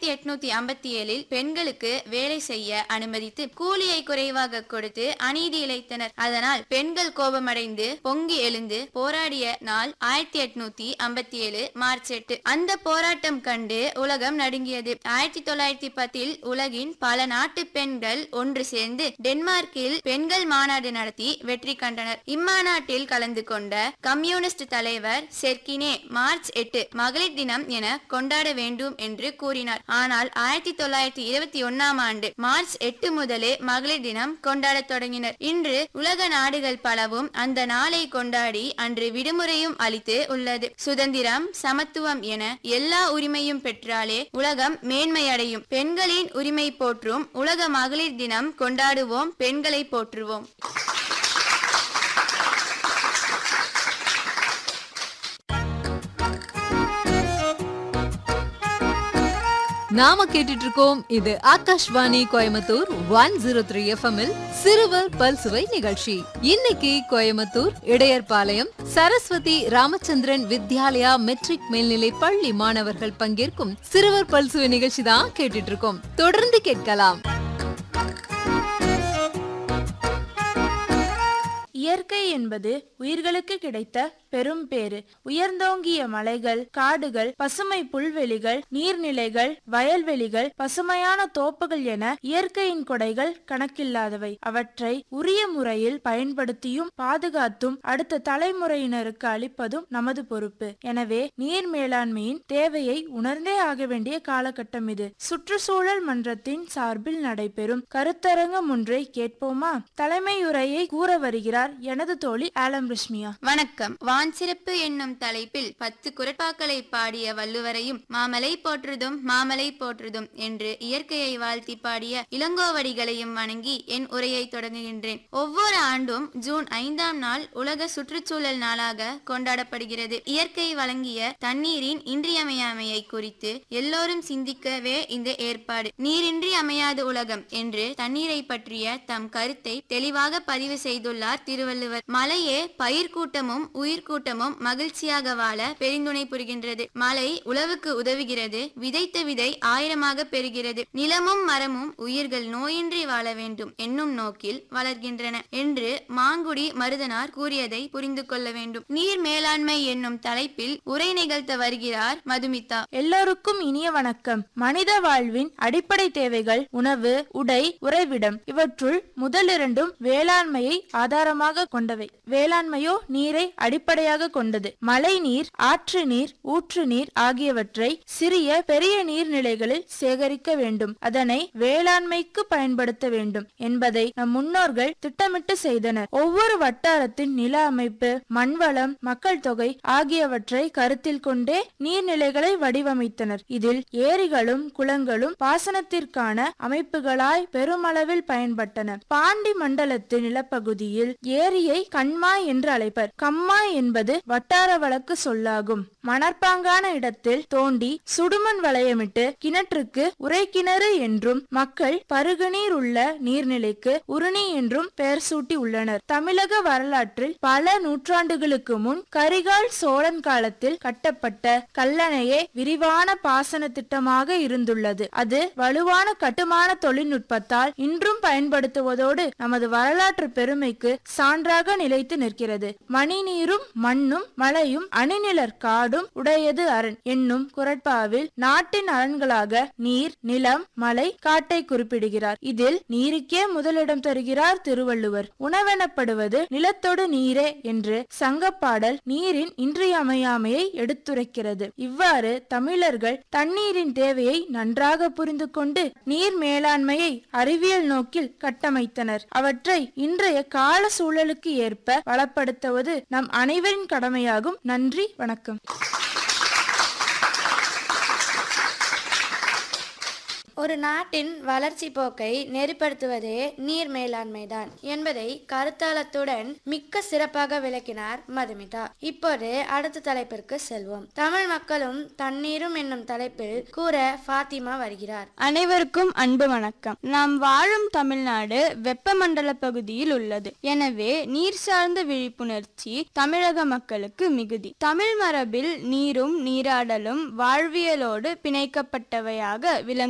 எட்நூத்தி ஐம்பத்தி ஏழில் பெண்களுக்கு வேலை செய்ய அனுமதித்து கூலியை குறைவாக கொடுத்து அநீதி இழைத்தனர் அதனால் பெண்கள் கோபமடைந்து பொங்கி எழுந்து போராடிய நாள் ஆயிரத்தி எட்நூத்தி ஐம்பத்தி ஏழு மார்ச் எட்டு அந்த போராட்டம் கண்டு உலகம் நடுங்கியது ஆயிரத்தி தொள்ளாயிரத்தி பத்தில் உலகின் பல நாட்டு பெண்கள் ஒன்று சேர்ந்து டென்மார்க்கில் பெண்கள் மாநாடு நடத்தி வெற்றி கண்டனர் இம்மாநாட்டில் கலந்து கொண்ட கம்யூனிஸ்ட் தலைவர் செர்கினே மார்ச் எட்டு மகளிர் தினம் என கொண்டாட வேண்டும் என்று கூறினார் ஆனால் ஆயிரத்தி தொள்ளாயிரத்தி இருபத்தி ஒன்னாம் ஆண்டு மார்ச் எட்டு முதலே மகளிர் தினம் கொண்டாடத் தொடங்கினர் இன்று உலக நாடுகள் பலவும் அந்த நாளை கொண்டாடி அன்று விடுமுறையும் அளித்து உள்ளது சுதந்திரம் சமத்துவம் என எல்லா உரிமையும் பெற்றாலே உலகம் மேன்மையடையும் பெண்களின் உரிமை போற்றும் உலக மகளிர் தினம் கொண்டாடுவோம் பெண்களை போற்றுவோம் நாம கேட்டுட்டு இருக்கோம் இது Akashvani Coimbatore one zero three எஃப்எம்மில் சிறுவர் பல்சுவை நிகழ்ச்சி இன்னைக்கு கோயம்புத்தூர் இடையர்பாளையம் சரஸ்வதி ராமச்சந்திரன் வித்யாலயா மெட்ரிக் மேல்நிலை பள்ளி மாணவர்கள் பங்கேற்கும் சிறுவர் பல்சுவை நிகழ்ச்சி தான் கேட்டுட்டு இருக்கோம் தொடர்ந்து கேட்கலாம் இயற்கை என்பது உயிர்களுக்கு கிடைத்த பெரும் பேறு உயர்ந்தோங்கிய மலைகள் காடுகள் பசுமை புல்வெளிகள் நீர்நிலைகள் வயல்வெளிகள் பசுமையான தோப்புகள் என இயற்கையின் கொடைகள் கணக்கில்லாதவை அவற்றை உரிய முறையில் பயன்படுத்தியும் பாதுகாத்தும் அடுத்த தலைமுறையினருக்கு அளிப்பதும் நமது பொறுப்பு எனவே நீர் மேலாண்மையின் தேவையை உணர்ந்தே ஆக வேண்டிய காலகட்டம் இது சுற்றுச்சூழல் மன்றத்தின் சார்பில் நடைபெறும் கருத்தரங்கம் ஒன்றை கேட்போமா தலைமையுரையை கூற வருகிறார் எனது தோழி ஆலம் ரிஷ்மியா வணக்கம் வான் சிறப்பு என்னும் தலைப்பில் பத்து குரட்பாக்களை பாடிய வள்ளுவரையும் மாமலை போற்றுதும் மாமலை போற்றுதும் என்று இயற்கையை வாழ்த்தி பாடிய இளங்கோவடிகளையும் வணங்கி என் உரையை தொடங்குகின்றேன் ஒவ்வொரு ஆண்டும் ஜூன் ஐந்தாம் நாள் உலக சுற்றுச்சூழல் நாளாக கொண்டாடப்படுகிறது இயற்கை வழங்கிய தண்ணீரின் இன்றியமையாமையை குறித்து எல்லோரும் சிந்திக்கவே இந்த ஏற்பாடு நீரின்றி அமையாது உலகம் என்று தண்ணீரை பற்றிய தம் கருத்தை தெளிவாக பதிவு செய்துள்ளார் திருவள்ளுவர் மலையே பயிர் கூட்டமும் உயிர்கூட்டமும் மகிழ்ச்சியாக வாழ பெருந்துணை புரிகின்றது மழை உழவுக்கு உதவுகிறது விதைத்த விதை ஆயிரமாக பெறுகிறது நிலமும் மரமும் உயிர்கள் நோயின்றி வாழ வேண்டும் என்னும் நோக்கில் வளர்கின்றன என்று மாங்குடி மருதனார் கூறியதை புரிந்து கொள்ள வேண்டும் நீர் மேலாண்மை என்னும் தலைப்பில் உரை நிகழ்த்த வருகிறார் மதுமிதா எல்லோருக்கும் இனிய வணக்கம் மனித வாழ்வின் அடிப்படை தேவைகள் உணவு உடை உறைவிடம் இவற்றுள் முதலிரண்டும் வேளாண்மையை ஆதாரமாக கொண்டவை வேளாண்மையோ நீரை அடிப்படையாக கொண்டது மழை நீர் ஆற்று நீர் ஊற்று நீர் ஆகியவற்றை சிறிய பெரிய நீர்நிலைகளில் சேகரிக்க வேண்டும் அதனை வேளாண்மைக்கு பயன்படுத்த வேண்டும் என்பதை நம் முன்னோர்கள் திட்டமிட்டு செய்தனர் ஒவ்வொரு வட்டாரத்தின் நில அமைப்பு மண்வளம் மக்கள் தொகை ஆகியவற்றை கருத்தில் கொண்டே நீர்நிலைகளை வடிவமைத்தனர் இதில் ஏரிகளும் குளங்களும் பாசனத்திற்கான அமைப்புகளாய் பெருமளவில் பயன்பட்டன பாண்டி மண்டலத்து நிலப்பகுதியில் ஏரியை கண்மா என்று அழைப்பர் கம்மா என்பது வட்டார வழக்கு சொல்லாகும் மணற்பாங்கான இடத்தில் தோண்டி சுடுமண் வளையமிட்டு கிணற்றுக்கு உரைக்கிணறு என்றும் மக்கள் பருகுநீர் உள்ள நீர்நிலைக்கு உருணி என்றும் பெயர் சூட்டி உள்ளனர் தமிழக வரலாற்றில் பல நூற்றாண்டுகளுக்கு முன் கரிகால் சோழன் காலத்தில் கட்டப்பட்ட கல்லணையே விரிவான பாசன திட்டமாக இருந்துள்ளது அது வலுவான கட்டுமான தொழில்நுட்பத்தால் இன்றும் பயன்படுத்துவதோடு நமது வரலாற்று பெருமைக்கு சான்றாக நிலைத்து நிற்கிறது மணிநீரும் மண்ணும் மலையும் அணிநிலர் காடும் உடையது அரண் என்னும் குரட்பாவில் நாட்டின் அரண்களாக நீர் நிலம் மலை காட்டை குறிப்பிடுகிறார் இதில் நீருக்கே முதலிடம் தருகிறார் திருவள்ளுவர் உணவெனப்படுவது நிலத்தொடு நீரே என்று சங்கப்பாடல் நீரின் இன்றியமையாமையை எடுத்துரைக்கிறது இவ்வாறு தமிழர்கள் தண்ணீரின் தேவையை நன்றாக புரிந்து கொண்டு நீர் மேலாண்மையை அறிவியல் நோக்கில் கட்டமைத்தனர் அவற்றை இன்றைய கால சூழலுக்கு ஏற்ப வளப்படுத்துவது நம் அனைவரின் கடமையாகும் நன்றி வணக்கம் ஒரு நாட்டின் வளர்ச்சி போக்கை நெறிப்படுத்துவதே நீர் மேலாண்மைதான் என்பதை கருத்தாளத்துடன் மிக்க சிறப்பாக விளக்கினார் மதுமிதா இப்போது அடுத்த தலைப்பிற்கு செல்வோம் தமிழ் மக்களும் தண்ணீரும் என்னும் தலைப்பில் கூற ஃபாத்திமா வருகிறார் அனைவருக்கும் அன்பு வணக்கம் நாம் வாழும் தமிழ்நாடு வெப்பமண்டல பகுதியில் உள்ளது எனவே நீர் சார்ந்த விழிப்புணர்ச்சி தமிழக மக்களுக்கு மிகுதி தமிழ் மரபில் நீரும் நீராடலும் வாழ்வியலோடு பிணைக்கப்பட்டவையாக விளங்கு